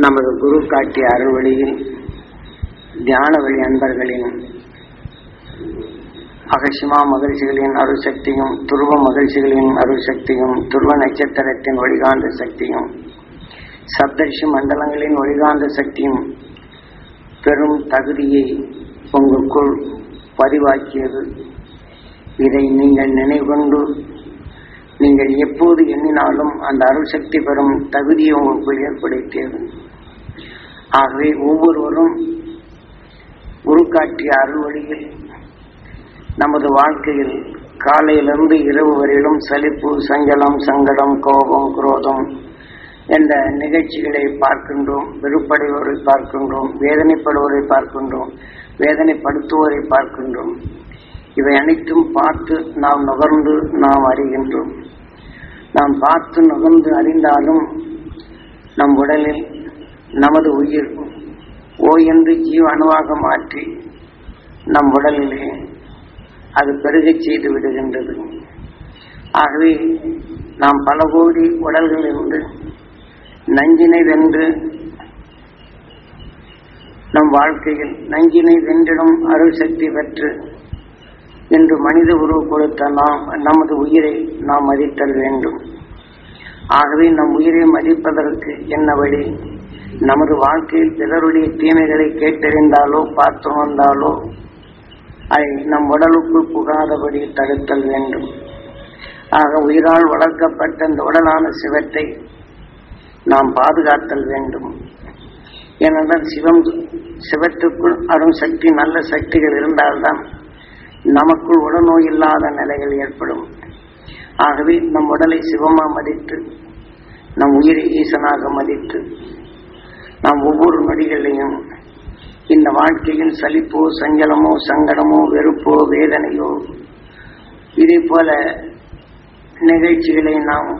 நமது குரு காட்டிய அருள் வழியில் தியான வழி அன்பர்களின் அகசிமா மகிழ்ச்சிகளின் அருள் சக்தியும் துருவ மகிழ்ச்சிகளின் அருள் சக்தியும் துருவ நட்சத்திரத்தின் வழிகாந்த சக்தியும் சப்தர்ஷி மண்டலங்களின் வழிகாந்த சக்தியும் பெரும் தகுதியை உங்களுக்குள் பதிவாக்கியது இதை நீங்கள் நினைவுகொண்டு நீங்கள் எப்போது எண்ணினாலும் அந்த அருள் சக்தி பெறும் தகுதியை உங்களுக்குள் ஏற்படுத்தியது ஆகவே ஒவ்வொருவரும் குரு காட்டிய அருள் வழியில் நமது வாழ்க்கையில் காலையிலிருந்து இரவு வரையிலும் சலிப்பு சஞ்சலம் சங்கடம் கோபம் குரோதம் என்ற நிகழ்ச்சிகளை பார்க்கின்றோம் வெறுப்படைவோரை பார்க்கின்றோம் வேதனைப்படுவோரை பார்க்கின்றோம் வேதனைப்படுத்துவோரை பார்க்கின்றோம் இவை அனைத்தும் பார்த்து நாம் நுகர்ந்து நாம் அறிகின்றோம் நாம் பார்த்து நுகர்ந்து அறிந்தாலும் நம் உடலில் நமது உயிர் ஓ என்று ஜீவ அணுவாக மாற்றி நம் உடலிலே அது பெருகச் செய்து விடுகின்றது ஆகவே நாம் பல கோடி உடல்களிலிருந்து நஞ்சினை வென்று நம் வாழ்க்கையில் நஞ்சினை வென்றிடும் அருள் சக்தி பெற்று என்று மனித உருவு கொடுத்த நாம் நமது உயிரை நாம் மதித்தல் வேண்டும் ஆகவே நம் உயிரை மதிப்பதற்கு என்ன வழி நமது வாழ்க்கையில் பிறருடைய தீமைகளை கேட்டறிந்தாலோ பார்த்து வந்தாலோ அதை நம் உடலுக்குள் புகாதபடி தடுத்தல் வேண்டும் ஆக உயிரால் வளர்க்கப்பட்ட இந்த உடலான சிவத்தை நாம் பாதுகாத்தல் வேண்டும் ஏனென்றால் சிவம் சிவத்துக்குள் அரும் சக்தி நல்ல சக்திகள் இருந்தால்தான் நமக்குள் உடல்நோய் இல்லாத நிலைகள் ஏற்படும் ஆகவே நம் உடலை சிவமா மதித்து நம் உயிரை ஈசனாக மதித்து நாம் ஒவ்வொரு நொடிகளையும் இந்த வாழ்க்கையில் சலிப்போ சஞ்சலமோ சங்கடமோ வெறுப்போ வேதனையோ இதே போல நிகழ்ச்சிகளை நாம்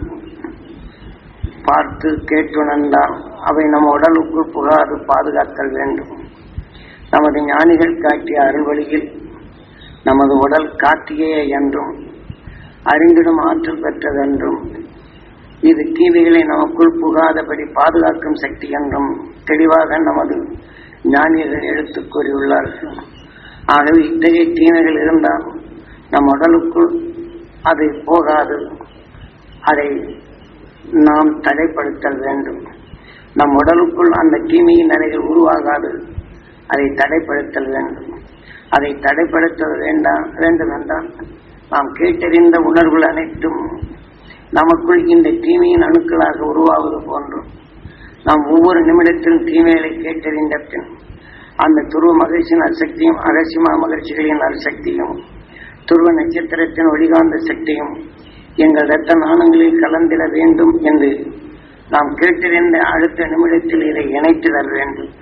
பார்த்து கேட்டுணர்ந்தால் அவை நம் உடலுக்குள் புகாது பாதுகாத்தல் வேண்டும் நமது ஞானிகள் காட்டிய அருள் வழியில் நமது உடல் காட்டியே என்றும் அறிந்திடும் ஆற்றல் பெற்றதென்றும் இது தீமைகளை நமக்குள் புகாதபடி பாதுகாக்கும் சக்தி என்றும் தெளிவாக நமது ஞானியர்கள் எடுத்துக் கூறியுள்ளார்கள் ஆகவே இத்தகைய தீமைகள் இருந்தால் நம் உடலுக்குள் அது போகாது அதை நாம் தடைப்படுத்தல் வேண்டும் நம் உடலுக்குள் அந்த தீமையின் நிலைகள் உருவாகாது அதை தடைப்படுத்தல் வேண்டும் அதை தடைப்படுத்த வேண்டாம் வேண்டும் என்றால் நாம் கேட்டறிந்த உணர்வுகள் அனைத்தும் நமக்குள் இந்த தீமையின் அணுக்களாக உருவாவது போன்றும் நாம் ஒவ்வொரு நிமிடத்திலும் தீமைகளை கேட்டறிந்த பின் அந்த துருவ மகிழ்ச்சியின் அசக்தியும் அகசிமா மகிழ்ச்சிகளின் அசக்தியும் துருவ நட்சத்திரத்தின் ஒளிகாந்த சக்தியும் எங்கள் இரத்த நாணங்களில் கலந்திட வேண்டும் என்று நாம் கேட்டிருந்த அடுத்த நிமிடத்தில் இதை இணைத்திடல் வேண்டும்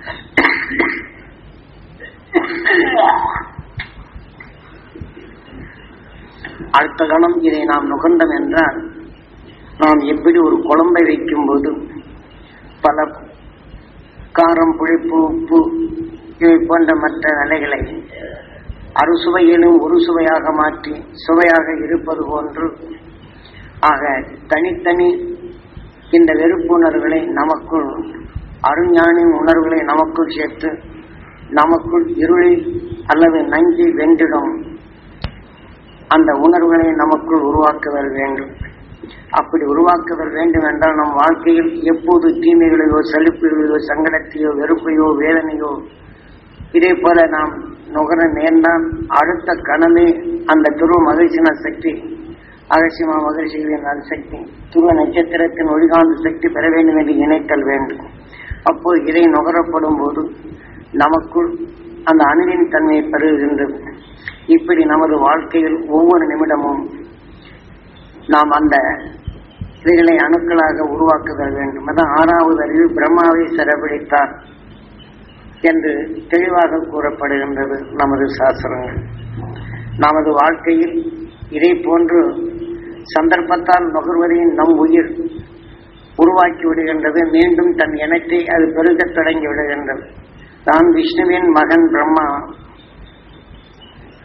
அடுத்த கணம் இதை நாம் நுகர்ந்தோம் என்றால் நாம் எப்படி ஒரு குழம்பை வைக்கும்போது பல காரம் புளிப்பு உப்பு இவை போன்ற மற்ற நிலைகளை அறுசுவையிலும் ஒரு சுவையாக மாற்றி சுவையாக இருப்பது போன்று ஆக தனித்தனி இந்த வெறுப்புணர்வுகளை நமக்குள் அருஞானின் உணர்வுகளை நமக்குள் சேர்த்து நமக்குள் இருளில் அல்லது நஞ்சை வென்றிடும் அந்த உணர்வுகளை நமக்குள் உருவாக்குதல் வேண்டும் அப்படி உருவாக்குதல் வேண்டும் என்றால் நம் வாழ்க்கையில் எப்போது தீமைகளையோ சலிப்புகளையோ சங்கடத்தையோ வெறுப்பையோ வேதனையோ இதே போல நாம் நுகர நேர்ந்தால் அடுத்த கணமே அந்த துருவ மகிழ்ச்சின சக்தி அகசிமா மகிழ்ச்சிகளின் சக்தி துருவ நட்சத்திரத்தின் ஒளிகாந்த சக்தி பெற வேண்டும் என்று நினைத்தல் வேண்டும் அப்போது இதை நுகரப்படும் போது நமக்குள் அந்த அணுவின் தன்மையை பெறுகின்றது இப்படி நமது வாழ்க்கையில் ஒவ்வொரு நிமிடமும் நாம் அந்த இவைகளை அணுக்களாக உருவாக்குதல் வேண்டும் அதான் ஆறாவது அறிவு பிரம்மாவை சிறப்பிடித்தார் என்று தெளிவாக கூறப்படுகின்றது நமது சாஸ்திரங்கள் நமது வாழ்க்கையில் இதை போன்று சந்தர்ப்பத்தால் நுகர்வதையும் நம் உயிர் உருவாக்கி விடுகின்றது மீண்டும் தன் இனத்தை அது பெருகத் தொடங்கி விடுகின்றது தான் விஷ்ணுவின் மகன் பிரம்மா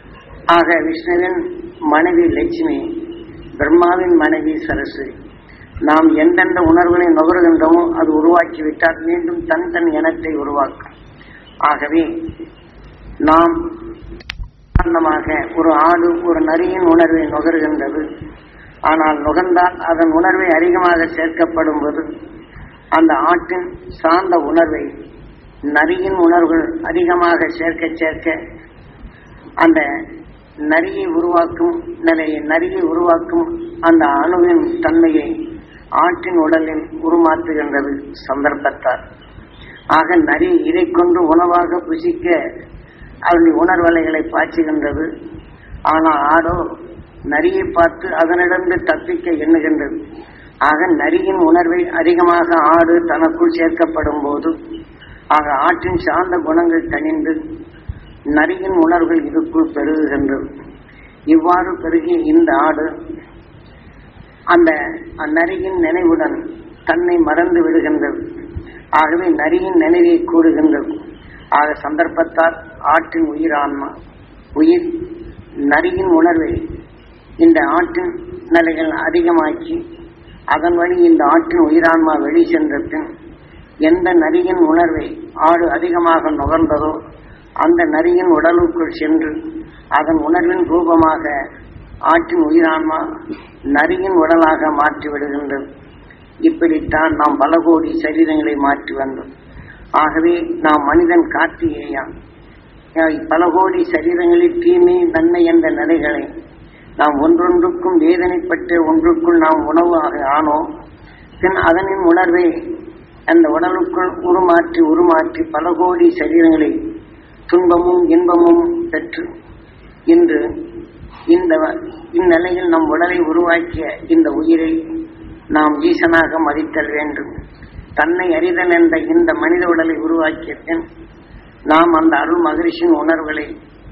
ஆக விஷ்ணுவின் மனைவி லட்சுமி பிரம்மாவின் மனைவி சரஸ்வதி நாம் எந்தெந்த உணர்வுகளை நுகர்கின்றோமோ அது உருவாக்கிவிட்டால் மீண்டும் தன் தன் இனத்தை உருவாக்கும் ஆகவே நாம் காரணமாக ஒரு ஆடு ஒரு நரியின் உணர்வை நுகர்கின்றது ஆனால் நுகர்ந்தால் அதன் உணர்வை அதிகமாக சேர்க்கப்படும் போது அந்த ஆட்டின் சார்ந்த உணர்வை நரியின் உணர்வுகள் அதிகமாக சேர்க்க சேர்க்க அந்த நரியை உருவாக்கும் நிலையை நரியை உருவாக்கும் அந்த அணுவின் தன்மையை ஆட்டின் உடலில் உருமாற்றுகின்றது சந்தர்ப்பத்தால் ஆக நரி இதை கொண்டு உணவாக புசிக்க அவருடைய உணர்வலைகளை பாய்ச்சுகின்றது ஆனால் ஆடோ நரியை பார்த்து அதனிடந்து தப்பிக்க எண்ணுகின்றது ஆக நரியின் உணர்வை அதிகமாக ஆடு தனக்குள் சேர்க்கப்படும் போது ஆக ஆற்றின் சார்ந்த குணங்கள் தணிந்து நரியின் உணர்வுகள் இதுக்குள் பெருகுகின்றது இவ்வாறு பெருகிய இந்த ஆடு அந்த நரியின் நினைவுடன் தன்னை மறந்து விடுகின்றது ஆகவே நரியின் நினைவை கூறுகின்றது ஆக சந்தர்ப்பத்தால் ஆற்றின் உயிரான்மா உயிர் நரியின் உணர்வை இந்த ஆற்றின் நிலைகள் அதிகமாக்கி அதன் வழி இந்த ஆற்றின் உயிரான்மா வெளி சென்ற பின் எந்த நரியின் உணர்வை ஆடு அதிகமாக நுகர்ந்ததோ அந்த நரியின் உடலுக்குள் சென்று அதன் உணர்வின் ரூபமாக ஆற்றின் உயிரான்மா நரியின் உடலாக மாற்றி விடுகின்றது இப்படித்தான் நாம் பல கோடி சரீரங்களை மாற்றி வந்தோம் ஆகவே நாம் மனிதன் கார்த்திகேயான் பல கோடி சரீரங்களில் தீமை நன்மை என்ற நிலைகளை நாம் ஒன்றொன்றுக்கும் வேதனைப்பட்டு ஒன்றுக்குள் நாம் உணவாக ஆனோம் பின் அதனின் உணர்வை அந்த உடலுக்குள் உருமாற்றி உருமாற்றி பல கோடி சரீரங்களை துன்பமும் இன்பமும் பெற்று இன்று இந்த இந்நிலையில் நம் உடலை உருவாக்கிய இந்த உயிரை நாம் ஈசனாக மதித்தல் வேண்டும் தன்னை அறிதல் என்ற இந்த மனித உடலை உருவாக்கிய பின் நாம் அந்த அருள் மகிழ்ச்சியின் உணர்வுகளை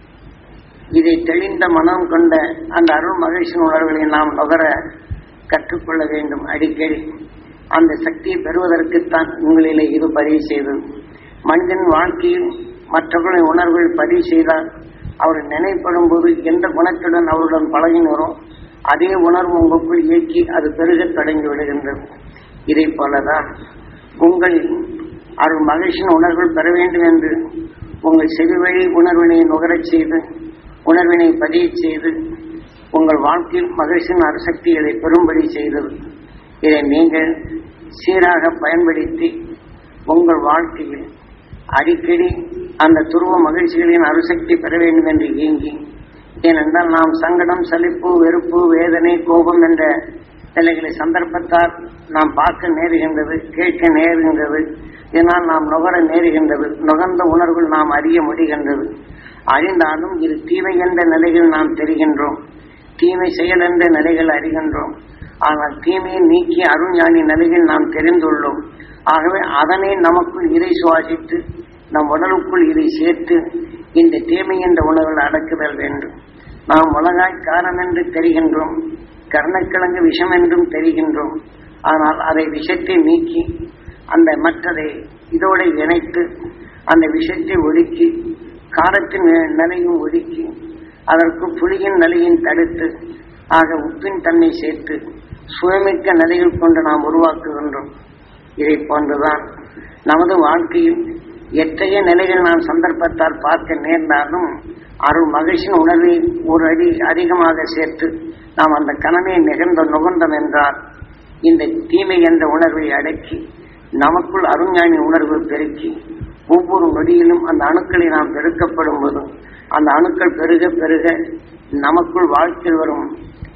இதை தெளிந்த மனம் கொண்ட அந்த அருள் மகிழ்ச்சியின் உணர்வுகளை நாம் நுகர கற்றுக்கொள்ள வேண்டும் அடிக்கடி அந்த சக்தியை பெறுவதற்குத்தான் உங்களிலே இது பதிவு செய்தது மனிதன் வாழ்க்கையில் மற்றவர்களின் உணர்வுகள் பதிவு செய்தால் அவர்கள் நினைப்படும் போது எந்த குணத்துடன் அவருடன் பழகினரோ அதே உணர்வு உங்களுக்குள் இயக்கி அது பெருகத் தொடங்கி விடுகின்றது இதை போலதான் உங்கள் அருள் மகிழ்ச்சியின் உணர்வுகள் பெற வேண்டும் என்று உங்கள் செவிவழி உணர்வினை நுகரச் செய்து உணர்வினை பதிய செய்து உங்கள் வாழ்க்கையில் மகிழ்ச்சியின் அருசக்திகளை பெறும்படி செய்தது இதை நீங்கள் சீராக பயன்படுத்தி உங்கள் வாழ்க்கையில் அடிக்கடி அந்த துருவ மகிழ்ச்சிகளின் அருசக்தி பெற வேண்டும் என்று இயங்கி ஏனென்றால் நாம் சங்கடம் சலிப்பு வெறுப்பு வேதனை கோபம் என்ற நிலைகளை சந்தர்ப்பத்தால் நாம் பார்க்க நேருகின்றது கேட்க நேருகின்றது இதனால் நாம் நுகர நேருகின்றது நுகர்ந்த உணர்வுகள் நாம் அறிய முடிகின்றது அறிந்தாலும் இது தீமை என்ற நிலையில் நாம் தெரிகின்றோம் தீமை செயல் என்ற நிலைகள் அறிகின்றோம் ஆனால் தீமையை நீக்கிய அருஞானி நிலையில் நாம் தெரிந்துள்ளோம் ஆகவே அதனை நமக்குள் இதை சுவாசித்து நம் உடலுக்குள் இதை சேர்த்து இந்த தீமை என்ற உணர்வில் அடக்குதல் வேண்டும் நாம் உலகாய் காரணம் என்று தெரிகின்றோம் கர்ணக்கிழங்கு விஷம் என்றும் தெரிகின்றோம் ஆனால் அதை விஷத்தை நீக்கி அந்த மற்றதை இதோடு இணைத்து அந்த விஷத்தை ஒடுக்கி காரத்தின் நிலையும் ஒடுக்கி அதற்கு புலியின் நிலையும் தடுத்து ஆக உப்பின் தன்மை சேர்த்து சுயமிக்க நிலையில் கொண்டு நாம் உருவாக்குகின்றோம் இதை போன்றுதான் நமது வாழ்க்கையில் எத்தகைய நிலைகள் நாம் சந்தர்ப்பத்தால் பார்க்க நேர்ந்தாலும் அருள் மகிழ்ச்சியின் உணர்வை ஒரு அடி அதிகமாக சேர்த்து நாம் அந்த கனமே நிகழ்ந்த நுகர்ந்தோம் என்றால் இந்த தீமை என்ற உணர்வை அடக்கி நமக்குள் அருஞானி உணர்வு பெருக்கி ஒவ்வொரு நொடியிலும் அந்த அணுக்களை நாம் பெருக்கப்படும் போதும் அந்த அணுக்கள் பெருக பெருக நமக்குள் வாழ்க்கையில் வரும்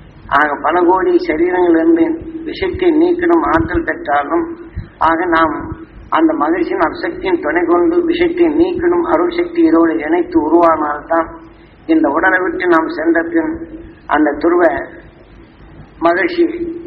ஆக பல கோடி சரீரங்களிலிருந்து விஷத்தை நீக்கிடும் ஆற்றல் பெற்றாலும் ஆக நாம் அந்த மகிழ்ச்சியின் அசக்தியின் துணை கொண்டு விஷத்தை நீக்கணும் அருள் சக்தி இதோடு இணைத்து உருவானால்தான் இந்த உடலை விட்டு நாம் சென்ற பின் அந்த துருவ மகிழ்ச்சி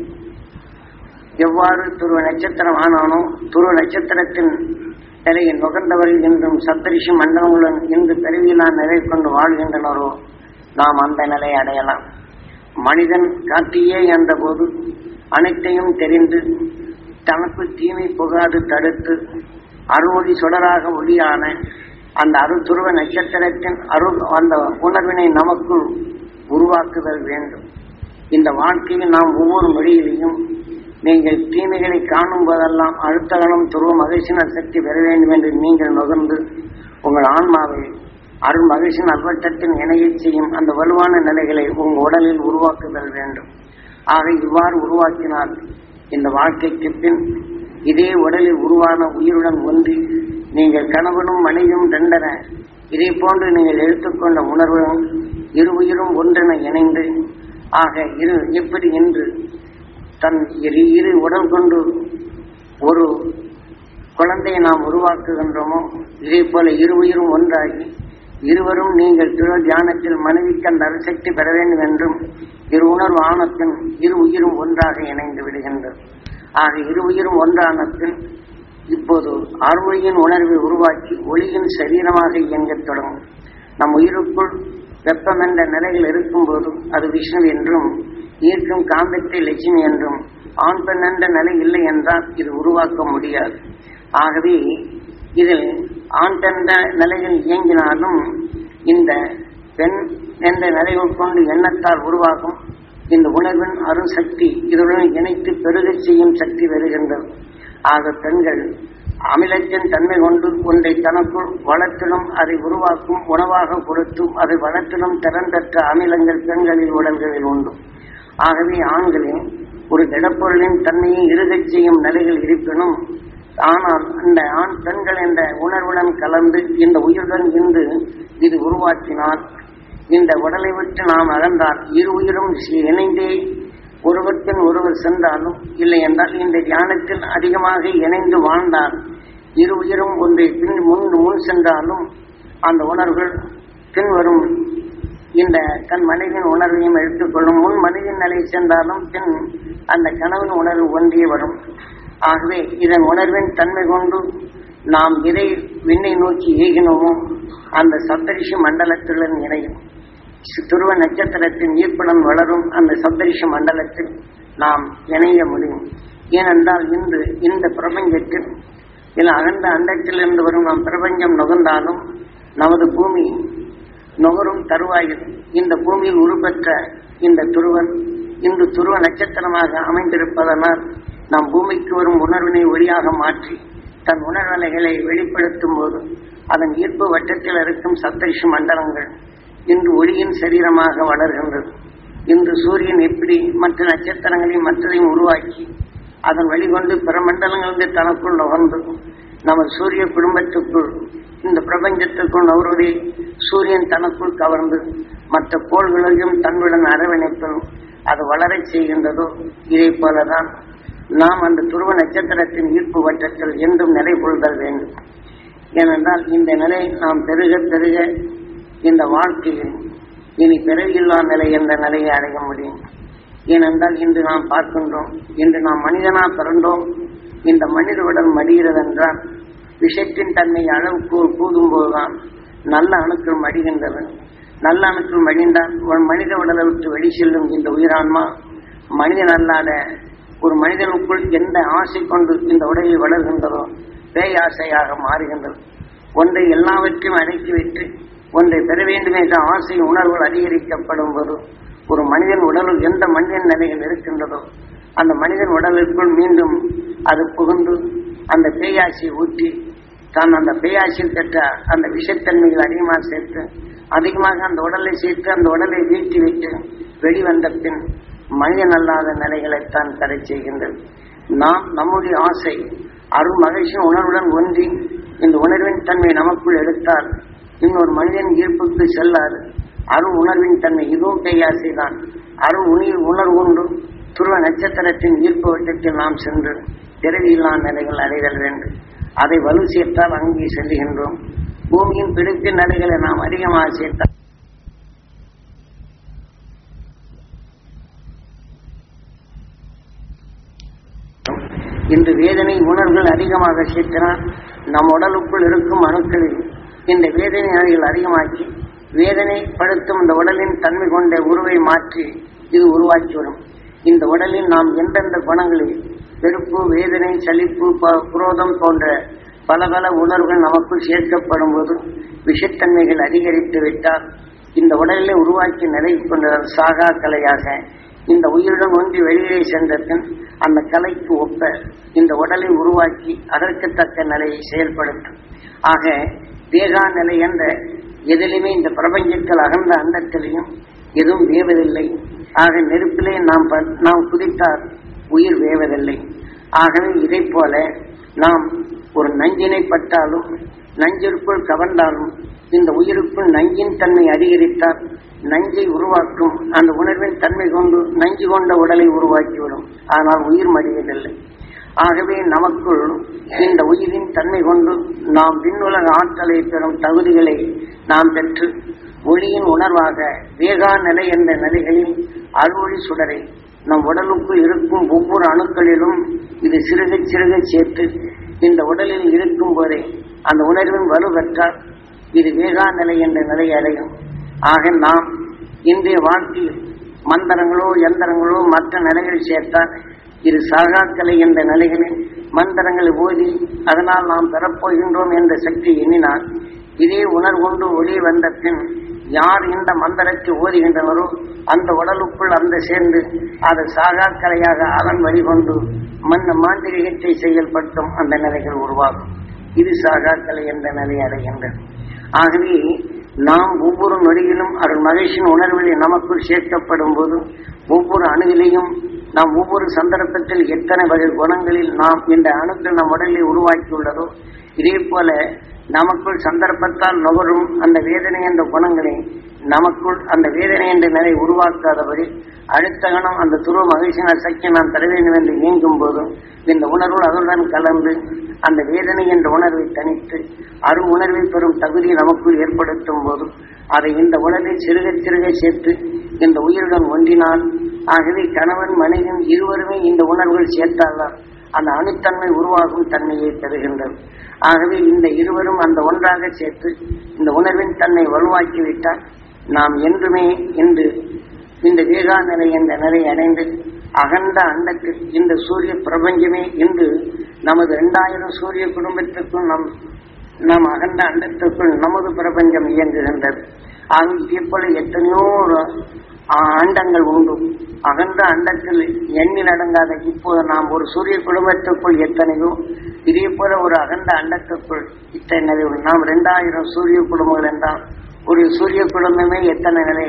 எவ்வாறு துருவ நட்சத்திரம் ஆனானோ துருவ நட்சத்திரத்தின் நிலையை நுகர்ந்தவர்கள் என்றும் சப்தரிஷி மண்டலங்களுடன் இன்று பிறவியிலான நிலை கொண்டு வாழ்கின்றனரோ நாம் அந்த நிலையை அடையலாம் மனிதன் காட்டியே என்ற போது அனைத்தையும் தெரிந்து தனக்கு தீமை புகாது தடுத்து அருள்மொழி சுடராக ஒளியான அந்த அருள் துருவ நட்சத்திரத்தின் அருள் அந்த உணர்வினை நமக்குள் உருவாக்குதல் வேண்டும் இந்த வாழ்க்கையில் நாம் ஒவ்வொரு மொழியிலையும் நீங்கள் தீமைகளை காணும் போதெல்லாம் அடுத்த கணம் துருவ மகிழ்ச்சின சக்தி பெற வேண்டும் என்று நீங்கள் நுகர்ந்து உங்கள் ஆன்மாவை அருள் மகிழ்ச்சி நல்வட்டத்தின் இணையச் செய்யும் அந்த வலுவான நிலைகளை உங்கள் உடலில் உருவாக்குதல் வேண்டும் ஆக இவ்வாறு உருவாக்கினால் இந்த வாழ்க்கைக்கு பின் இதே உடலில் உருவான உயிருடன் ஒன்றி நீங்கள் கணவனும் மனைவியும் ரெண்டன இதே போன்று நீங்கள் எடுத்துக்கொண்ட உணர்வும் இரு உயிரும் ஒன்றென இணைந்து ஆக இரு எப்படி என்று தன் இரு இரு உடல் கொண்டு ஒரு குழந்தையை நாம் உருவாக்குகின்றோமோ இதே போல இரு உயிரும் ஒன்றாகி இருவரும் நீங்கள் திரு தியானத்தில் மனைவிக்கு அந்த அருசக்தி பெற வேண்டும் என்றும் இரு உணர்வு ஆனத்தின் இரு உயிரும் ஒன்றாக இணைந்து விடுகின்றது ஆக இரு உயிரும் ஒன்றான பின் இப்போது அருமையின் உணர்வை உருவாக்கி ஒளியின் சரீரமாக இயங்கத் தொடங்கும் நம் உயிருக்குள் வெப்பம் என்ற நிலையில் இருக்கும்போது அது விஷ்ணு என்றும் ஈர்க்கும் காந்தத்தை லட்சுமி என்றும் ஆண் பெண் என்ற நிலை இல்லை என்றால் இது உருவாக்க முடியாது ஆகவே இதில் ஆண் என்ற நிலையில் இயங்கினாலும் இந்த பெண் என்ற நிலையில் கொண்டு எண்ணத்தால் உருவாகும் இந்த உணர்வின் அருள் சக்தி இதனுடன் இணைத்து பெருகச் செய்யும் சக்தி வருகின்றது ஆக பெண்கள் அமிலத்தின் தன்மை கொண்டு ஒன்றை தனக்குள் வளர்த்திலும் அதை உருவாக்கும் உணவாக கொடுத்தும் அதை வளர்த்திலும் திறன் பெற்ற அமிலங்கள் பெண்களில் உடல்களில் உண்டு ஆகவே ஆண்களின் ஒரு திடப்பொருளின் தன்மையை இருகச் செய்யும் நிலையில் இருப்பினும் ஆனால் அந்த ஆண் பெண்கள் என்ற உணர்வுடன் கலந்து இந்த உயிருடன் இன்று இது உருவாக்கினால் இந்த உடலை விட்டு நாம் அகன்றால் இரு உயிரும் இணைந்தே ஒருவர்பின் ஒருவர் சென்றாலும் இல்லை என்றால் இந்த தியானத்தில் அதிகமாக இணைந்து வாழ்ந்தால் இரு உயிரும் ஒன்றை பின் முன் முன் சென்றாலும் அந்த உணர்வுகள் பின்வரும் இந்த தன் மனைவியின் உணர்வையும் எடுத்துக்கொள்ளும் முன் மனைவியின் நிலை சென்றாலும் பின் அந்த கணவன் உணர்வு ஒன்றியே வரும் ஆகவே இதன் உணர்வின் தன்மை கொண்டு நாம் இதை விண்ணை நோக்கி ஏகினோமோ அந்த சப்தரிஷி மண்டலத்துடன் இணையும் துருவ நட்சத்திரத்தின் ஈர்ப்புடன் வளரும் அந்த சப்தரிஷி மண்டலத்தில் நாம் இணைய முடியும் ஏனென்றால் இன்று இந்த பிரபஞ்சத்தில் இதில் அகண்ட அண்டத்திலிருந்து வரும் நம் பிரபஞ்சம் நுகர்ந்தாலும் நமது பூமி நுகரும் தருவாயில் இந்த பூமியில் உருப்பெற்ற இந்த துருவன் இன்று துருவ நட்சத்திரமாக அமைந்திருப்பதனால் நாம் பூமிக்கு வரும் உணர்வினை ஒளியாக மாற்றி தன் உணர்வலைகளை வெளிப்படுத்தும் போது அதன் ஈர்ப்பு வட்டத்தில் இருக்கும் சப்தரிஷி மண்டலங்கள் இன்று ஒளியின் சரீரமாக வளர்கின்றது இன்று சூரியன் எப்படி மற்ற நட்சத்திரங்களையும் மற்றதையும் உருவாக்கி அதன் வழிகொண்டு பிற மண்டலங்களிலிருந்து தனக்குள் நுகர்ந்து நமது சூரிய குடும்பத்துக்குள் இந்த பிரபஞ்சத்திற்குள் நுகர்வதை சூரியன் தனக்குள் கவர்ந்து மற்ற கோள்களையும் தன்னுடன் அரவணைப்பும் அது வளரச் செய்கின்றதோ இதே போலதான் நாம் அந்த துருவ நட்சத்திரத்தின் ஈர்ப்பு வட்டத்தில் என்றும் நிலை கொள்தல் வேண்டும் ஏனென்றால் இந்த நிலை நாம் பெருக பெருக இந்த வாழ்க்கையில் இனி பிறவியில்லா நிலை என்ற நிலையை அடைய முடியும் ஏனென்றால் இன்று நாம் பார்க்கின்றோம் இன்று நாம் மனிதனா பிறந்தோம் இந்த மனித உடல் மடிகிறது என்றால் விஷத்தின் தன்மை அளவுக்கு கூதும் போதுதான் நல்ல அணுக்கள் மடிகின்றது நல்ல அணுக்கள் மடிந்தால் ஒரு மனித உடலை விட்டு வெளி செல்லும் இந்த உயிரான்மா மனிதன் அல்லாத ஒரு மனிதனுக்குள் எந்த ஆசை கொண்டு இந்த உடலில் வளர்கின்றதோ பேய் ஆசையாக மாறுகின்றது ஒன்றை எல்லாவற்றையும் அடக்கி வைத்து ஒன்றை பெற வேண்டும் என்ற ஆசை உணர்வுகள் அதிகரிக்கப்படும் போது ஒரு மனிதன் உடலில் எந்த மனிதன் நிலையில் இருக்கின்றதோ அந்த மனிதன் உடலுக்குள் மீண்டும் அது புகுந்து அந்த பேயாசியை ஊற்றி தான் அந்த பேயாசியில் பெற்ற அந்த விஷத்தன்மைகள் அதிகமாக சேர்த்து அதிகமாக அந்த உடலை சேர்த்து அந்த உடலை வீழ்த்தி வைத்து வெளிவந்த பின் மனிதன் அல்லாத நிலைகளைத்தான் தடை செய்கின்றது நாம் நம்முடைய ஆசை அருள் மகிழ்ச்சி உணர்வுடன் ஒன்றி இந்த உணர்வின் தன்மை நமக்குள் எடுத்தால் இன்னொரு மனிதன் ஈர்ப்புக்கு செல்லாது அருள் உணர்வின் தன்மை இதுவும் பேயாசை தான் அருள் உணர் உணர்வு உண்டு துருவ நட்சத்திரத்தின் ஈர்ப்பு வட்டத்தில் நாம் சென்று பிறவியில்லா நிலைகள் அடைதல் வேண்டும் அதை வலு சேர்த்தால் அங்கே செல்லுகின்றோம் பூமியின் பிடித்த நிலைகளை நாம் அதிகமாக சேர்த்தால் இன்று வேதனை உணர்வுகள் அதிகமாக சேர்க்கிறான் நம் உடலுக்குள் இருக்கும் அணுக்களில் இந்த வேதனை நிலைகள் அதிகமாக்கி வேதனை படுத்தும் இந்த உடலின் தன்மை கொண்ட உருவை மாற்றி இது உருவாக்கி வரும் இந்த உடலில் நாம் எந்தெந்த குணங்களில் வெறுப்பு வேதனை சலிப்பு ப- குரோதம் போன்ற பல பல உணர்வுகள் நமக்குள் சேர்க்கப்படும் போது விஷத்தன்மைகள் அதிகரித்து விட்டால் இந்த உடலிலே உருவாக்கி நிலை கொண்ட சாகா கலையாக இந்த உயிருடன் ஒன்றி வெளியே சென்ற பின் அந்த கலைக்கு ஒப்ப இந்த உடலை உருவாக்கி அதற்கு தக்க நிலையை செயல்படுத்தும் ஆக வேகா நிலை என்ற எதிலுமே இந்த பிரபஞ்சத்தில் அகன்ற அண்டத்திலையும் எதுவும் வேவதில்லை ஆக நெருப்பிலே நாம் ப- நாம் குதித்தால் உயிர் வேவதில்லை ஆகவே இதை போல நாம் ஒரு நஞ்சினை பட்டாலும் நஞ்சிற்குள் கவர்ந்தாலும் இந்த உயிருக்குள் நஞ்சின் தன்மை அதிகரித்தால் நஞ்சை உருவாக்கும் அந்த உணர்வின் தன்மை கொண்டு நஞ்சு கொண்ட உடலை உருவாக்கிவிடும் ஆனால் உயிர் மடிவதில்லை ஆகவே நமக்குள் இந்த உயிரின் தன்மை கொண்டு நாம் விண்ணுலக ஆற்றலை பெறும் தகுதிகளை நாம் பெற்று ஒளியின் உணர்வாக வேகா நிலை என்ற நிலைகளில் அருளொளி சுடரை நம் உடலுக்குள் இருக்கும் ஒவ்வொரு அணுக்களிலும் இது சிறுக சிறுக சேர்த்து இந்த உடலில் இருக்கும் போதே அந்த உணர்வின் வலுப்பெற்றால் இது வேகா நிலை என்ற நிலை அடையும் ஆக நாம் இன்றைய வாழ்க்கையில் மந்திரங்களோ யந்திரங்களோ மற்ற நிலைகள் சேர்த்தால் இது சாகாக்கலை என்ற நிலைகளில் மந்திரங்களை ஓதி அதனால் நாம் பெறப்போகின்றோம் என்ற சக்தி எண்ணினால் இதே உணர்வுண்டு ஒளி வந்த பின் யார் இந்த மந்திரத்தை ஓதுகின்றனரோ அந்த உடலுக்குள் அந்த சேர்ந்து அது சாகாக்கலையாக அதன் வழிகொண்டு மண் மாந்திரிகத்தை செயல்படுத்தும் அந்த நிலைகள் உருவாகும் இது சாகாக்கலை என்ற நிலை அடைகின்றது ஆகவே நாம் ஒவ்வொரு நொடியிலும் அருள் மகேஷின் உணர்வுகளில் நமக்குள் சேர்க்கப்படும் போது ஒவ்வொரு அணுவிலையும் நாம் ஒவ்வொரு சந்தர்ப்பத்தில் எத்தனை வகை குணங்களில் நாம் இந்த அணுக்கள் நம் உடலில் உருவாக்கியுள்ளதோ இதே போல நமக்குள் சந்தர்ப்பத்தால் நுகரும் அந்த வேதனை என்ற குணங்களை நமக்குள் அந்த வேதனை என்ற நிலை உருவாக்காதபடி அடுத்த கணம் அந்த துருவ மகிழ்ச்சியின் சக்தி நாம் தர வேண்டும் என்று இயங்கும் போதும் இந்த உணர்வு அதனுடன் கலந்து அந்த வேதனை என்ற உணர்வை தனித்து அரு உணர்வை பெறும் தகுதியை நமக்குள் ஏற்படுத்தும் போது அதை இந்த உடலில் சிறுக சிறுக சேர்த்து இந்த உயிருடன் ஒன்றினால் ஆகவே கணவன் மனைவியும் இருவருமே இந்த உணர்வுகள் சேர்த்தால்தான் அந்த அணுத்தன்மை உருவாகும் தன்மையை பெறுகின்றது ஆகவே இந்த இருவரும் அந்த ஒன்றாக சேர்த்து இந்த உணர்வின் தன்னை வலுவாக்கிவிட்டால் நாம் என்றுமே இன்று இந்த வேகா நிலை என்ற நிலை அடைந்து அகண்ட அண்டத்தில் இந்த சூரிய பிரபஞ்சமே இன்று நமது இரண்டாயிரம் சூரிய குடும்பத்திற்குள் நம் நம் அகண்ட அண்டத்திற்குள் நமது பிரபஞ்சம் இயங்குகின்றது ஆக இதே போல எத்தனையோ ஆ- அண்டங்கள் உண்டு அகன்ற அண்டத்தில் எண்ணில் அடங்காத இப்போது நாம் ஒரு சூரிய குடும்பத்துக்குள் எத்தனையோ இதே போல ஒரு அகண்ட அண்டத்துக்குள் இத்தனை நிலை உண்டு. நாம் இரண்டாயிரம் சூரிய குடும்பங்கள் என்றால் ஒரு சூரிய குடும்பமே எத்தனை நிலை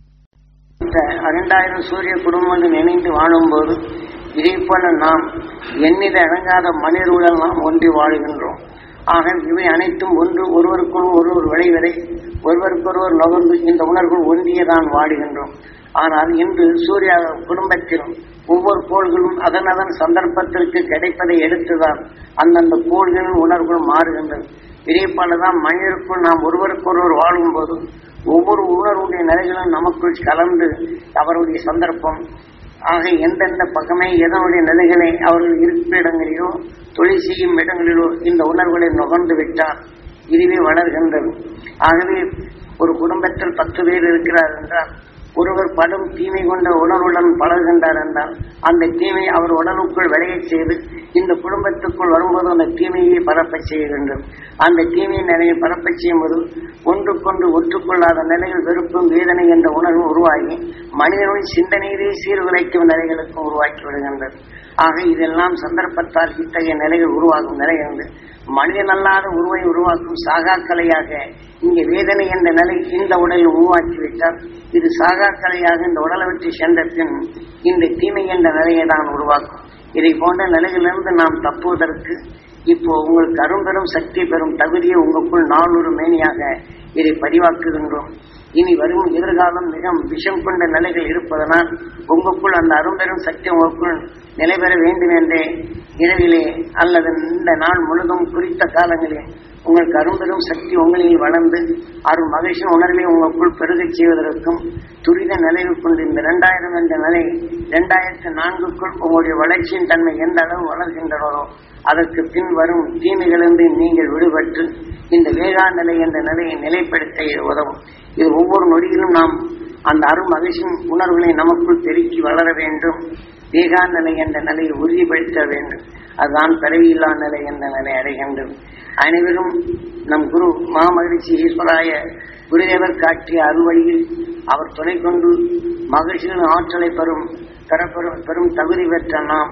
இந்த இரண்டாயிரம் சூரிய குடும்பங்கள் இணைந்து வாழும்போது இதே போல நாம் எண்ணில் அடங்காத மனிதர்களுடன் நாம் ஒன்றி வாழுகின்றோம் ஆக இவை அனைத்தும் ஒன்று ஒருவருக்குள் ஒருவர் விளைவதை ஒருவருக்கொருவர் நுகர்ந்து இந்த உணர்வு ஒன்றியே தான் வாடுகின்றோம் ஆனால் இன்று சூரிய குடும்பத்தில் ஒவ்வொரு கோள்களும் அதன் அதன் சந்தர்ப்பத்திற்கு கிடைப்பதை எடுத்துதான் அந்தந்த கோள்களின் உணர்வுகள் மாறுகின்றது இதே போலதான் மனிதருக்குள் நாம் ஒருவருக்கொருவர் வாழும்போது ஒவ்வொரு உணர்வுடைய நிலைகளும் நமக்குள் கலந்து அவருடைய சந்தர்ப்பம் ஆக எந்தெந்த பக்கமே எதனுடைய நிலைகளை அவர்கள் இருப்பிட இடங்களிலோ தொழில் செய்யும் இடங்களிலோ இந்த உணர்வுகளை நுகர்ந்து விட்டால் இதுவே வளர்கின்றது ஆகவே ஒரு குடும்பத்தில் பத்து பேர் இருக்கிறார் என்றால் ஒருவர் படும் தீமை கொண்ட உணர்வுடன் பழகுகின்றார் என்றால் அந்த தீமை அவர் உடலுக்குள் விளையச் செய்து இந்த குடும்பத்துக்குள் வரும்போது அந்த தீமையை பரப்பச் செய்கின்றது அந்த தீமையின் நிலையை பரப்பச் செய்யும்போது ஒன்றுக்கொன்று ஒற்றுக்கொள்ளாத நிலையில் வெறுப்பும் வேதனை என்ற உணர்வு உருவாகி மனிதனுடைய சிந்தனையிலே சீர்குலைக்கும் நிலைகளுக்கு உருவாக்கி விடுகின்றது ஆக இதெல்லாம் சந்தர்ப்பத்தால் இத்தகைய நிலைகள் உருவாகும் நிலை என்று மனிதனல்லாத உருவை உருவாக்கும் சாகாக்கலையாக இங்கே வேதனை என்ற நிலை இந்த உடலில் உருவாக்கிவிட்டால் இது சாகாக்கலையாக இந்த உடலை விட்டு சென்ற பின் இந்த தீமை என்ற நிலையை தான் உருவாக்கும் இதை போன்ற நிலையிலிருந்து நாம் தப்புவதற்கு இப்போ உங்களுக்கு அரும்பெரும் சக்தி பெறும் தகுதியை உங்களுக்குள் நானூறு மேனியாக இதை பதிவாக்குகின்றோம் இனி வரும் எதிர்காலம் மிக விஷம் கொண்ட நிலைகள் இருப்பதனால் உங்களுக்குள் அந்த அரும்பெரும் சக்தி உங்களுக்குள் நிலை பெற வேண்டும் என்றே இரவிலே அல்லது இந்த நாள் முழுதும் குறித்த காலங்களில் உங்களுக்கு அரும்பெரும் சக்தி உங்களில் வளர்ந்து அருள் மகிழ்ச்சியின் உணர்வை உங்களுக்குள் பெருகச் செய்வதற்கும் துரித நிலையில் கொண்டு இந்த இரண்டாயிரம் என்ற நிலை இரண்டாயிரத்து நான்குக்குள் உங்களுடைய வளர்ச்சியின் தன்மை எந்த அளவு வளர்கின்றனரோ அதற்கு பின் வரும் தீமைகளிலிருந்து நீங்கள் விடுபட்டு இந்த வேகா நிலை என்ற நிலையை நிலைப்படுத்த இது உதவும் இது ஒவ்வொரு நொடியிலும் நாம் அந்த அருள் மகிழ்ச்சியின் உணர்வுகளை நமக்குள் பெருக்கி வளர வேண்டும் வேகா நிலை என்ற நிலையை உறுதிப்படுத்த வேண்டும் அதுதான் பிறவியில்லா நிலை என்ற நிலை அடைகின்றது அனைவரும் நம் குரு மாமகிழ்ச்சி ஈஸ்வராய குருதேவர் காட்டிய அருள்வழியில் அவர் துணை கொண்டு மகிழ்ச்சியின் ஆற்றலை பெறும் பெறப்பெறும் பெரும் தகுதி பெற்ற நாம்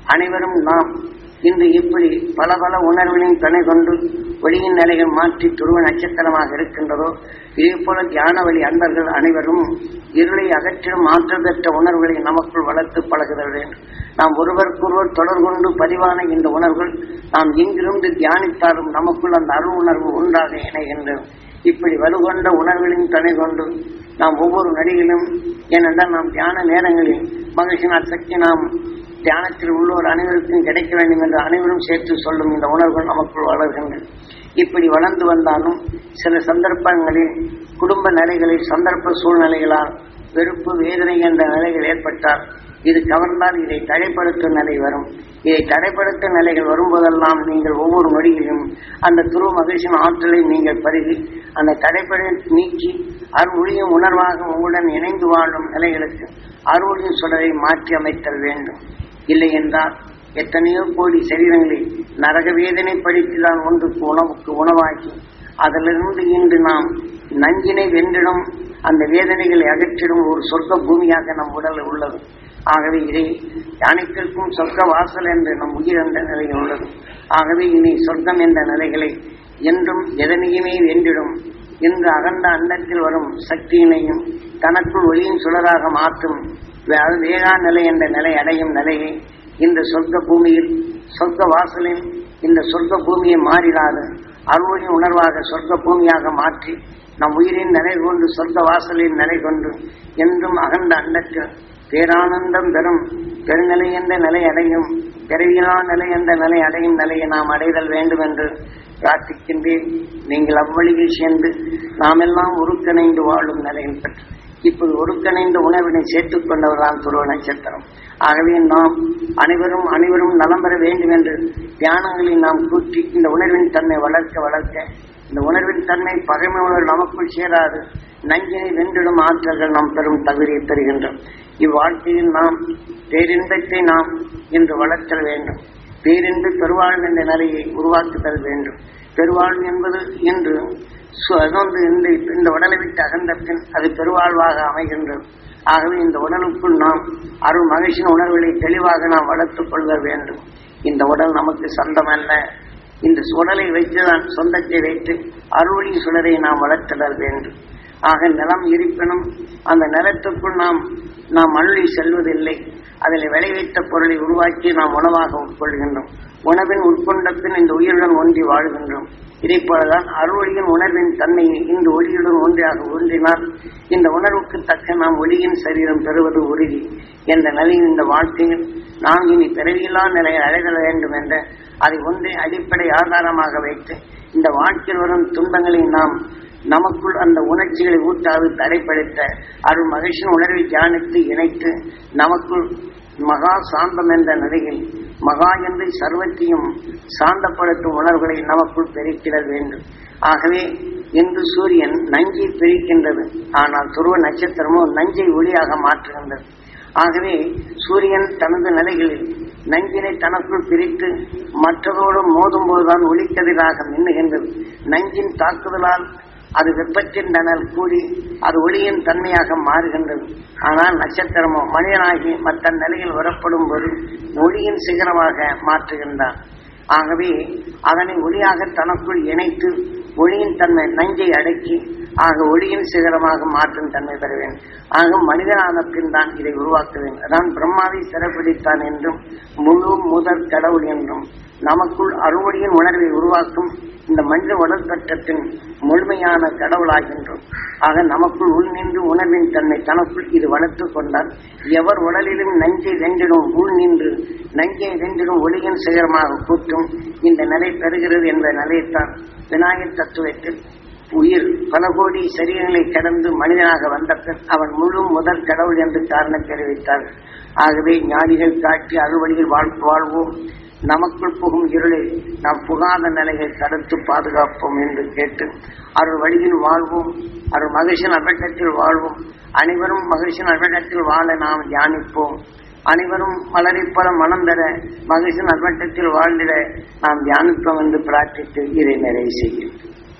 அனைவரும் நாம் இன்று இப்படி பல பல உணர்வுகளின் துணை கொண்டு ஒளியின் நிலைகள் மாற்றி துருவ நட்சத்திரமாக இருக்கின்றதோ இதே போல தியான வழி அன்பர்கள் அனைவரும் இருளை அகற்றிடும் ஆற்றல் பெற்ற உணர்வுகளை நமக்குள் வளர்த்து பழகுதல் வேண்டும் நாம் ஒருவருக்கொருவர் தொடர்பு கொண்டு பதிவான இந்த உணர்வுகள் நாம் எங்கிருந்து தியானித்தாலும் நமக்குள் அந்த அருள் உணர்வு ஒன்றாக இணைகின்றது இப்படி வலுகொண்ட உணர்வுகளின் துணை கொண்டு நாம் ஒவ்வொரு நடிகளும் ஏனென்றால் நாம் தியான நேரங்களில் மகிழ்ச்சினால் சக்தி நாம் தியானத்தில் உள்ளோர் அனைவருக்கும் கிடைக்க வேண்டும் என்று அனைவரும் சேர்த்து சொல்லும் இந்த உணர்வுகள் நமக்குள் வளர்கின்றன இப்படி வளர்ந்து வந்தாலும் சில சந்தர்ப்பங்களில் குடும்ப நிலைகளில் சந்தர்ப்ப சூழ்நிலைகளால் வெறுப்பு வேதனை என்ற நிலைகள் ஏற்பட்டால் இது கவர்ந்தால் இதை தடைப்படுத்தும் நிலை வரும் இதை தடைப்படுத்தும் நிலைகள் வரும்போதெல்லாம் நீங்கள் ஒவ்வொரு நொடியிலும் அந்த துருவ மகிழ்ச்சியின் ஆற்றலை நீங்கள் பருகி அந்த தடைப்பட நீக்கி அருள்மொழியும் உணர்வாக உங்களுடன் இணைந்து வாழும் நிலைகளுக்கு அருள்மொழியின் சுடரை மாற்றி அமைத்தல் வேண்டும் இல்லை என்றால் எத்தனையோ கோடி சரீரங்களை நரக வேதனை படித்துதான் ஒன்றுக்கு உணவுக்கு உணவாக்கி அதிலிருந்து இன்று நாம் நஞ்சினை வென்றிடும் அந்த வேதனைகளை அகற்றிடும் ஒரு சொர்க்க பூமியாக நம் உடல் உள்ளது ஆகவே இதை அனைத்திற்கும் சொர்க்க வாசல் என்று நம் உயிர் என்ற நிலையில் உள்ளது ஆகவே இனி சொர்க்கம் என்ற நிலைகளை என்றும் எதனையுமே வென்றிடும் இன்று அகண்ட அண்டத்தில் வரும் சக்தியினையும் தனக்குள் ஒளியின் சுடராக மாற்றும் வே- வேகா நிலை என்ற நிலை அடையும் நிலையை இந்த சொர்க்க பூமியில் சொர்க்க வாசலில் இந்த சொர்க்க பூமியை மாறிடாது அருள்மொழி உணர்வாக சொர்க்க பூமியாக மாற்றி நம் உயிரின் நிலை கொண்டு சொர்க்க வாசலில் நிலை கொண்டு என்றும் அகண்ட அண்டத்தில் பேரானந்தம் பெறும் பெருநிலை என்ற நிலை அடையும் பிறவியா நிலை என்ற நிலை அடையும் நிலையை நாம் அடைதல் வேண்டும் என்று பிரார்த்திக்கின்றேன் நீங்கள் அவ்வழியில் சேர்ந்து நாமெல்லாம் உருக்கணைந்து வாழும் நிலையில் பெற்று இப்போது ஒருங்கிணைந்த உணர்வினை சேர்த்துக் கொண்டவர்தான் துருவ நட்சத்திரம் ஆகவே நாம் அனைவரும் அனைவரும் நலம் பெற வேண்டும் என்று தியானங்களில் நாம் கூட்டி இந்த உணர்வின் தன்மை வளர்க்க வளர்க்க இந்த உணர்வின் தன்மை பகைமை உணர்வு நமக்குள் சேராது நஞ்சினை வென்றிடும் ஆற்றல்கள் நாம் பெரும் தகுதியை பெறுகின்றோம் இவ்வாழ்க்கையில் நாம் பேரின்பத்தை நாம் இன்று வளர்த்தல் வேண்டும் பேரின்பு பெருவாழ்வு என்ற நிலையை உருவாக்குதல் வேண்டும் பெருவாழ்வு என்பது இன்று சு- அது வந்து இந்த இந்த உடலை விட்டு அகன்ற பின் அது பெருவாழ்வாக அமைகின்றது ஆகவே இந்த உடலுக்குள் நாம் அருள் மகிழ்ச்சியின் உணர்வுகளை தெளிவாக நாம் வளர்த்துக் கொள்ள வேண்டும் இந்த உடல் நமக்கு சொந்தமல்ல இந்த உடலை வைத்துதான் சொந்தத்தை வைத்து அருளி சுடரை நாம் வளர்த்திடல் வேண்டும் ஆக நிலம் இருப்பினும் அந்த நிலத்துக்குள் நாம் நாம் அள்ளி செல்வதில்லை அதில் விளைவித்த பொருளை உருவாக்கி நாம் உணவாக உட்கொள்கின்றோம் உணவின் உட்கொண்ட பின் இந்த உயிருடன் ஒன்றி வாழ்கின்றோம் இதைப் போலதான் அருளொளியின் உணர்வின் தன்மையை இந்த ஒளியுடன் ஒன்றாக ஒன்றினால் இந்த உணர்வுக்கு தக்க நாம் ஒளியின் சரீரம் பெறுவது உறுதி என்ற நிலையில் இந்த வாழ்க்கையில் நாம் இனி பிறவியில்லா நிலையை அடைதல் வேண்டும் என்ற அதை ஒன்றை அடிப்படை ஆதாரமாக வைத்து இந்த வாழ்க்கையில் வரும் துன்பங்களை நாம் நமக்குள் அந்த உணர்ச்சிகளை ஊட்டாது தடைப்படுத்த அருள் மகிழ்ச்சியின் உணர்வை தியானித்து இணைத்து நமக்குள் மகா சாந்தம் என்ற நிலையில் மகா என்று சர்வத்தையும் சாந்தப்படுத்தும் உணர்வுகளை நமக்குள் பெருக்கிட வேண்டும் ஆகவே இன்று சூரியன் நஞ்சை பிரிக்கின்றது ஆனால் துருவ நட்சத்திரமோ நஞ்சை ஒளியாக மாற்றுகின்றது ஆகவே சூரியன் தனது நிலைகளில் நஞ்சினை தனக்குள் பிரித்து மற்றதோடு மோதும் போதுதான் ஒளிக்கதிராக மின்னுகின்றது நஞ்சின் தாக்குதலால் அது வெப்பத்தின் தணல் கூடி அது ஒளியின் தன்மையாக மாறுகின்றது ஆனால் நட்சத்திரமோ மனிதனாகி மற்ற நிலையில் வரப்படும் போது ஒளியின் சிகரமாக மாற்றுகின்றான் ஆகவே அதனை ஒளியாக தனக்குள் இணைத்து ஒளியின் தன்மை நஞ்சை அடக்கி ஆக ஒளியின் சிகரமாக மாற்றும் தன்மை பெற வேண்டும் ஆக மனிதனான பின் தான் இதை உருவாக்க வேண்டும் அதான் பிரம்மாவை சிறப்பிடித்தான் என்றும் முழு முதற் கடவுள் என்றும் நமக்குள் அறுவடையின் உணர்வை உருவாக்கும் இந்த மனித உடல் கட்டத்தின் முழுமையான கடவுளாகின்றோம் ஆக நமக்குள் உள் நின்று உணர்வின் தன்னை தனக்குள் இது வளர்த்துக் கொண்டால் எவர் உடலிலும் நஞ்சை வென்றிடும் உள் நின்று நஞ்சை வென்றிடும் ஒளியின் சிகரமாக கூட்டும் இந்த நிலை பெறுகிறது என்ற நிலையைத்தான் விநாயகர் தத்துவத்தில் உயிர் பல கோடி சரீரங்களை கடந்து மனிதனாக வந்த பின் அவன் முழு முதல் கடவுள் என்று காரணம் தெரிவித்தார் ஆகவே ஞானிகள் காட்டி அறுவழியில் வாழ் வாழ்வோம் நமக்குள் புகும் இருளை நாம் புகாத நிலையை தடுத்து பாதுகாப்போம் என்று கேட்டு அருள் வழியில் வாழ்வோம் அருள் மகிழ்ச்சியின் அபட்டத்தில் வாழ்வோம் அனைவரும் மகிழ்ச்சியின் அபட்டத்தில் வாழ நாம் தியானிப்போம் அனைவரும் மலரிப்பல மனம் பெற மகிழ்ச்சியின் அபட்டத்தில் வாழ்ந்திட நாம் தியானிப்போம் என்று பிரார்த்தித்து இதை நிறைவு செய்யும்